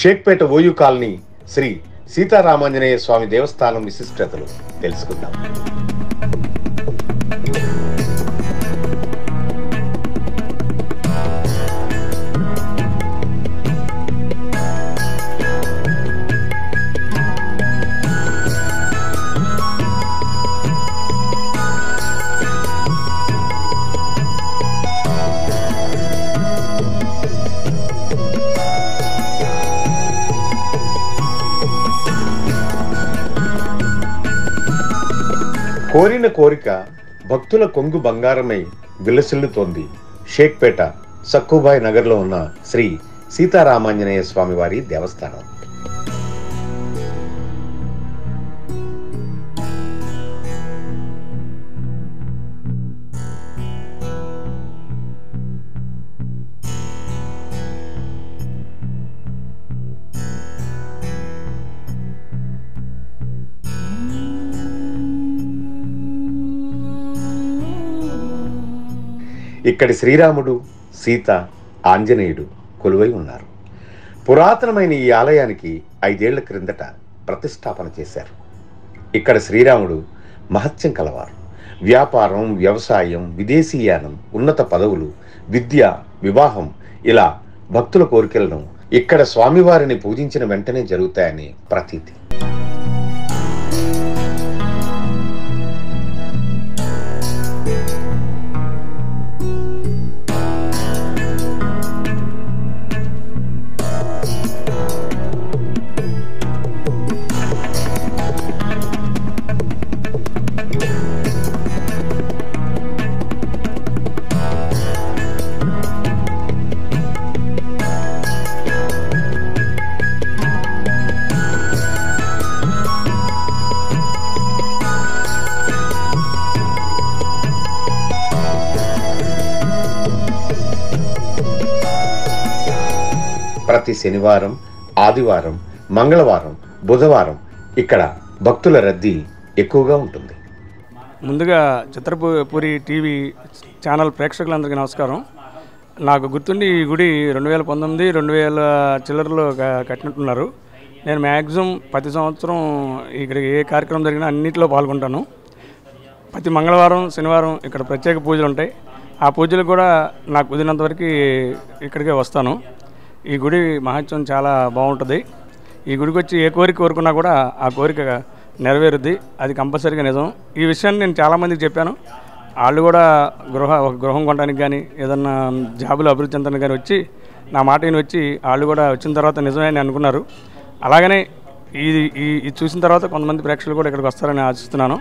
Shaikpet OU colony Shri Sitaramanjaneya Swamy దేవస్థానం విశిష్టతలు తెలుసుకుందాం కోరిన కోరిక భక్తుల కొంగు బంగారమై విలసిల్లుతోంది షేక్పేట సక్కుబాయ్ నగర్లో ఉన్న శ్రీ సీతారామాంజనేయ స్వామి వారి దేవస్థానం ఇక్కడి శ్రీరాముడు సీత ఆంజనేయుడు కొలువై ఉన్నారు పురాతనమైన ఈ ఆలయానికి ఐదేళ్ల క్రిందట ప్రతిష్టాపన చేశారు ఇక్కడ శ్రీరాముడు మహత్యం కలవారు వ్యాపారం వ్యవసాయం విదేశీయానం ఉన్నత పదవులు విద్య వివాహం ఇలా భక్తుల కోరికలను ఇక్కడ స్వామివారిని పూజించిన వెంటనే జరుగుతాయని ప్రతీతి ప్రతి శనివారం ఆదివారం మంగళవారం బుధవారం ఇక్కడ భక్తుల రద్దీ ఎక్కువగా ఉంటుంది ముందుగా చిత్రపూరి టీవీ ఛానల్ ప్రేక్షకులందరికీ నమస్కారం నాకు గుర్తుండి ఈ గుడి రెండు వేల పంతొమ్మిది రెండు వేల చిల్లరలో క- కట్టినట్టున్నారు నేను మ్యాక్సిమం ప్రతి సంవత్సరం ఇక్కడ ఏ కార్యక్రమం జరిగినా అన్నింటిలో పాల్గొంటాను ప్రతి మంగళవారం శనివారం ఇక్కడ ప్రత్యేక పూజలు ఉంటాయి ఆ పూజలు కూడా నాకు కుదిరినంత వరకు ఇక్కడికే వస్తాను ఈ గుడి మహత్యం చాలా బాగుంటుంది ఈ గుడికి వచ్చి ఏ కోరిక కోరుకున్నా కూడా ఆ కోరిక నెరవేరుద్ది అది కంపల్సరీగా నిజం ఈ విషయాన్ని నేను చాలామందికి చెప్పాను వాళ్ళు కూడా గృహ ఒక గృహం కొనడానికి కానీ ఏదన్నా జాబులు అభివృద్ధి చెందడానికి కానీ వచ్చి నా మాట విని వచ్చి వాళ్ళు కూడా వచ్చిన తర్వాత నిజమే అని అనుకున్నారు అలాగనే ఇది ఈ ఇది చూసిన తర్వాత కొంతమంది ప్రేక్షకులు కూడా ఇక్కడికి వస్తారని ఆశిస్తున్నాను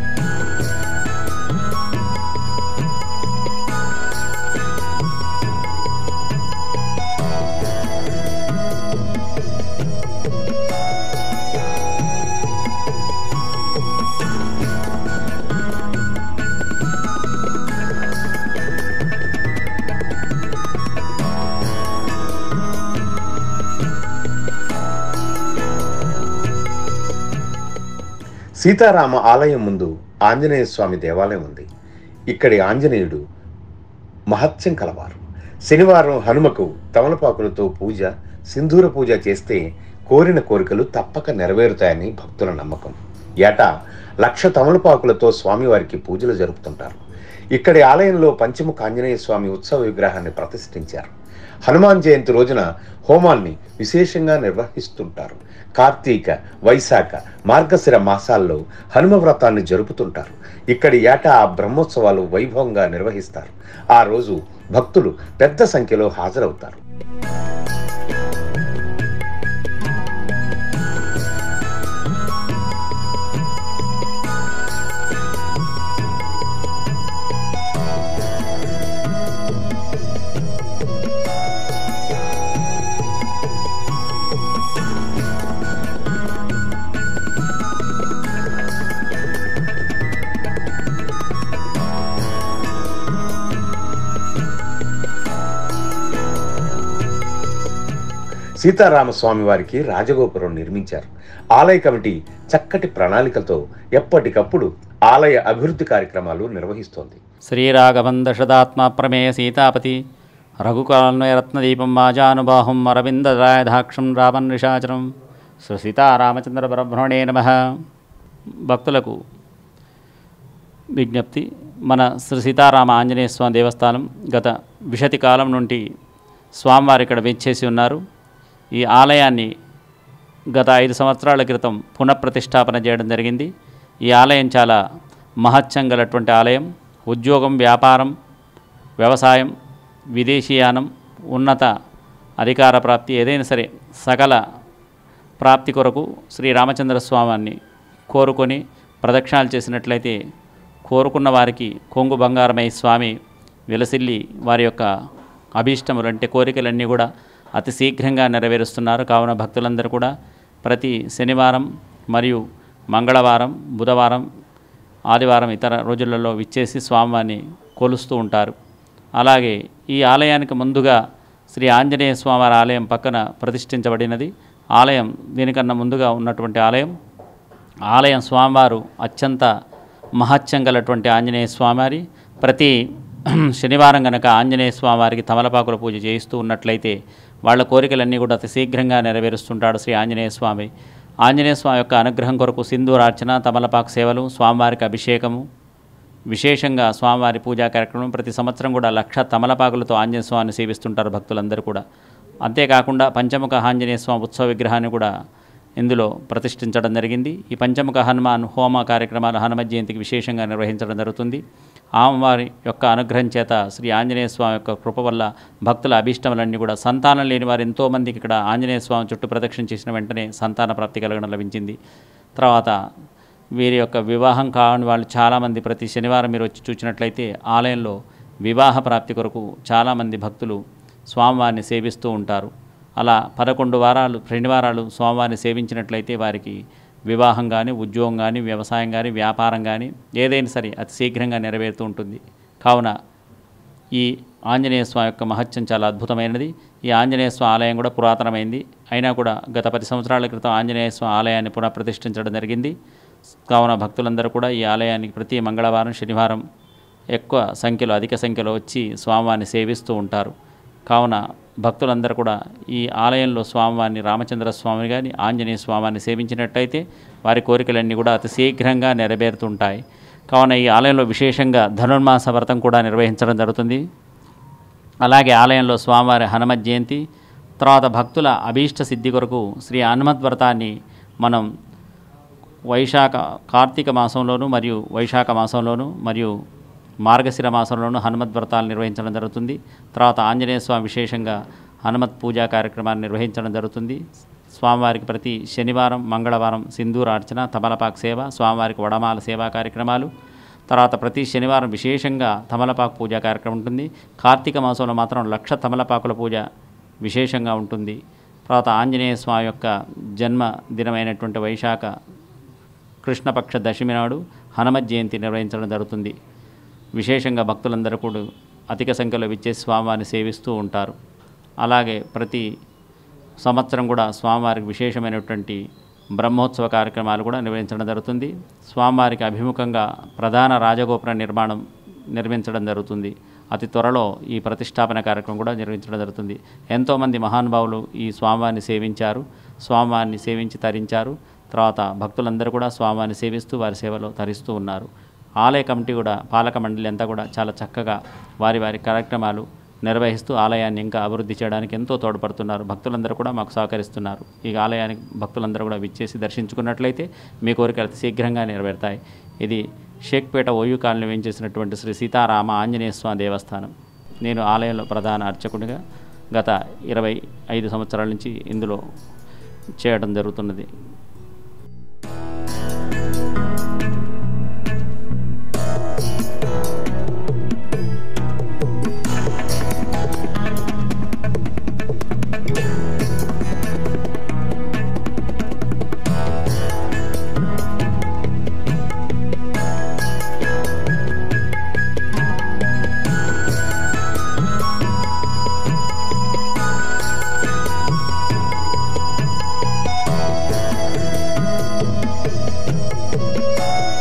సీతారామ ఆలయం ముందు ఆంజనేయ స్వామి దేవాలయం ఉంది ఇక్కడి ఆంజనేయుడు మహత్యం కలవారు శనివారం హనుమకు తమలపాకులతో పూజ సింధూర పూజ చేస్తే కోరిన కోరికలు తప్పక నెరవేరుతాయని భక్తుల నమ్మకం ఏటా లక్ష తమలపాకులతో స్వామివారికి పూజలు జరుపుతుంటారు ఇక్కడి ఆలయంలో పంచముఖ ఆంజనేయ స్వామి ఉత్సవ విగ్రహాన్ని ప్రతిష్ఠించారు హనుమాన్ జయంతి రోజున హోమాల్ని విశేషంగా నిర్వహిస్తుంటారు కార్తీక వైశాఖ మార్గశిర మాసాల్లో హనుమ వ్రతాన్ని జరుపుతుంటారు ఇక్కడి ఏటా ఆ బ్రహ్మోత్సవాలు వైభవంగా నిర్వహిస్తారు ఆ రోజు భక్తులు పెద్ద సంఖ్యలో హాజరవుతారు సీతారామస్వామి వారికి రాజగోపురం నిర్మించారు ఆలయ కమిటీ చక్కటి ప్రణాళికలతో ఎప్పటికప్పుడు ఆలయ అభివృద్ధి కార్యక్రమాలు నిర్వహిస్తోంది శ్రీరాఘవం దశదాత్మ ప్రమేయ సీతాపతి రఘుకాలన్వయరత్నదీపం వాజానుబాహుం అరవిందరాయధాక్షం రామన్ నిశాచరం శ్రీ సీతారామచంద్ర పరబ్రహ్మణే నమ భక్తులకు విజ్ఞప్తి మన శ్రీ సీతారామ ఆంజనేయ స్వామి దేవస్థానం గత విషతి కాలం నుండి స్వామివారు ఇక్కడ వెచ్చేసి ఉన్నారు ఈ ఆలయాన్ని గత ఐదు సంవత్సరాల క్రితం పునఃప్రతిష్టాపన చేయడం జరిగింది ఈ ఆలయం చాలా మహత్యం గలటువంటి ఆలయం ఉద్యోగం వ్యాపారం వ్యవసాయం విదేశీయానం ఉన్నత అధికార ప్రాప్తి ఏదైనా సరే సకల ప్రాప్తి కొరకు శ్రీ రామచంద్ర స్వామిని కోరుకొని ప్రదక్షిణాలు చేసినట్లయితే కోరుకున్న వారికి కొంగు బంగారమై స్వామి విలసిల్లి వారి యొక్క అభీష్టములు అంటే కోరికలన్నీ కూడా అతి శీఘ్రంగా నెరవేరుస్తున్నారు కావున భక్తులందరూ కూడా ప్రతి శనివారం మరియు మంగళవారం బుధవారం ఆదివారం ఇతర రోజులలో విచ్చేసి స్వామివారిని కొలుస్తూ ఉంటారు అలాగే ఈ ఆలయానికి ముందుగా శ్రీ ఆంజనేయ స్వామివారి ఆలయం పక్కన ప్రతిష్ఠించబడినది ఆలయం దీనికన్నా ముందుగా ఉన్నటువంటి ఆలయం ఆలయం స్వామివారు అత్యంత మహత్యం గలటువంటి ఆంజనేయ స్వామివారి ప్రతి శనివారం గనక ఆంజనేయ స్వామివారికి తమలపాకుల పూజ చేయిస్తూ ఉన్నట్లయితే వాళ్ళ కోరికలన్నీ కూడా అతి శీఘ్రంగా నెరవేరుస్తుంటాడు శ్రీ ఆంజనేయ స్వామి ఆంజనేయ స్వామి యొక్క అనుగ్రహం కొరకు సింధూరార్చన తమలపాకు సేవలు స్వామివారికి అభిషేకము విశేషంగా స్వామివారి పూజా కార్యక్రమం ప్రతి సంవత్సరం కూడా లక్ష తమలపాకులతో ఆంజనేయ స్వామిని సేవిస్తుంటారు భక్తులందరూ కూడా అంతేకాకుండా పంచముఖ ఆంజనేయ స్వామి ఉత్సవ విగ్రహాన్ని కూడా ఇందులో ప్రతిష్ఠించడం జరిగింది ఈ పంచముఖ హనుమాన్ హోమ కార్యక్రమాలు హనుమ జయంతికి విశేషంగా నిర్వహించడం జరుగుతుంది ఆమెవారి యొక్క అనుగ్రహం చేత శ్రీ ఆంజనేయ స్వామి యొక్క కృప వల్ల భక్తుల అభీష్టములన్నీ కూడా సంతానం లేని వారు ఎంతోమందికి ఇక్కడ ఆంజనేయ స్వామి చుట్టూ ప్రదక్షిణ చేసిన వెంటనే సంతాన ప్రాప్తి కలగడం లభించింది తర్వాత వీరి యొక్క వివాహం కాని వాళ్ళు చాలామంది ప్రతి శనివారం మీరు వచ్చి చూసినట్లయితే ఆలయంలో వివాహ ప్రాప్తి కొరకు చాలామంది భక్తులు స్వామివారిని సేవిస్తూ ఉంటారు అలా పదకొండు వారాలు శనివారాలు స్వామివారిని సేవించినట్లయితే వారికి వివాహం కానీ ఉద్యోగం కానీ వ్యవసాయం కానీ వ్యాపారం కానీ ఏదైనా సరే అతి శీఘ్రంగా నెరవేరుతూ ఉంటుంది కావున ఈ ఆంజనేయ స్వామి యొక్క మహత్యం చాలా అద్భుతమైనది ఈ ఆంజనేయ స్వామి ఆలయం కూడా పురాతనమైంది అయినా కూడా గత పది సంవత్సరాల క్రితం ఆంజనేయ స్వామి ఆలయాన్ని పునఃప్రతిష్ఠించడం జరిగింది కావున భక్తులందరూ కూడా ఈ ఆలయానికి ప్రతి మంగళవారం శనివారం ఎక్కువ సంఖ్యలో అధిక సంఖ్యలో వచ్చి స్వామివారిని సేవిస్తూ ఉంటారు కావున భక్తులందరూ కూడా ఈ ఆలయంలో స్వామివారిని రామచంద్ర స్వామిని కానీ ఆంజనేయ స్వామిని సేవించినట్టయితే వారి కోరికలన్నీ కూడా అతి శీఘ్రంగా నెరవేరుతుంటాయి కావున ఈ ఆలయంలో విశేషంగా ధనుర్మాస వ్రతం కూడా నిర్వహించడం జరుగుతుంది అలాగే ఆలయంలో స్వామివారి హనుమత్ జయంతి తర్వాత భక్తుల అభీష్ట సిద్ధి కొరకు శ్రీ హనుమత్ వ్రతాన్ని మనం వైశాఖ కార్తీక మాసంలోను మరియు వైశాఖ మాసంలోను మరియు మార్గశిర మాసంలోను హనుమత్ వ్రతాలు నిర్వహించడం జరుగుతుంది తర్వాత ఆంజనేయ స్వామి విశేషంగా హనుమత్ పూజా కార్యక్రమాన్ని నిర్వహించడం జరుగుతుంది స్వామివారికి ప్రతి శనివారం మంగళవారం సింధూరార్చన తమలపాకు సేవ స్వామివారికి వడమాల సేవా కార్యక్రమాలు తర్వాత ప్రతి శనివారం విశేషంగా తమలపాకు పూజా కార్యక్రమం ఉంటుంది కార్తీక మాసంలో మాత్రం లక్ష తమలపాకుల పూజ విశేషంగా ఉంటుంది తర్వాత ఆంజనేయ స్వామి యొక్క జన్మ దినమైనటువంటి వైశాఖ కృష్ణపక్ష దశమి నాడు హనుమత్ జయంతి నిర్వహించడం జరుగుతుంది విశేషంగా భక్తులందరూ కూడా అధిక సంఖ్యలో విచ్చేసి స్వామివారిని సేవిస్తూ ఉంటారు అలాగే ప్రతి సంవత్సరం కూడా స్వామివారికి విశేషమైనటువంటి బ్రహ్మోత్సవ కార్యక్రమాలు కూడా నిర్వహించడం జరుగుతుంది స్వామివారికి అభిముఖంగా ప్రధాన రాజగోపుర నిర్మాణం నిర్మించడం జరుగుతుంది అతి త్వరలో ఈ ప్రతిష్టాపన కార్యక్రమం కూడా నిర్వహించడం జరుగుతుంది ఎంతోమంది మహానుభావులు ఈ స్వామివారిని సేవించారు స్వామివారిని సేవించి తరించారు తర్వాత భక్తులందరూ కూడా స్వామివారిని సేవిస్తూ వారి సేవలో తరిస్తూ ఉన్నారు ఆలయ కమిటీ కూడా పాలక మండలి అంతా కూడా చాలా చక్కగా వారి వారి కార్యక్రమాలు నిర్వహిస్తూ ఆలయాన్ని ఇంకా అభివృద్ధి చేయడానికి ఎంతో తోడ్పడుతున్నారు భక్తులందరూ కూడా మాకు సహకరిస్తున్నారు ఈ ఆలయానికి భక్తులందరూ కూడా విచ్చేసి దర్శించుకున్నట్లయితే మీ కోరికలు అతి శీఘ్రంగా నెరవేరుతాయి ఇది షేక్పేట ఓయూ కాలనీ వేయించేసినటువంటి శ్రీ సీతారామ ఆంజనేయ స్వామి దేవస్థానం నేను ఆలయంలో ప్రధాన అర్చకుడిగా గత ఇరవై ఐదు సంవత్సరాల నుంచి ఇందులో చేయడం జరుగుతున్నది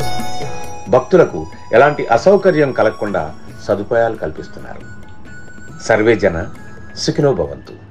భక్తులకు ఎలాంటి అసౌకర్యం కలగకుండా సదుపాయాలు కల్పిస్తున్నారు సర్వే జన సుఖినో భవంతు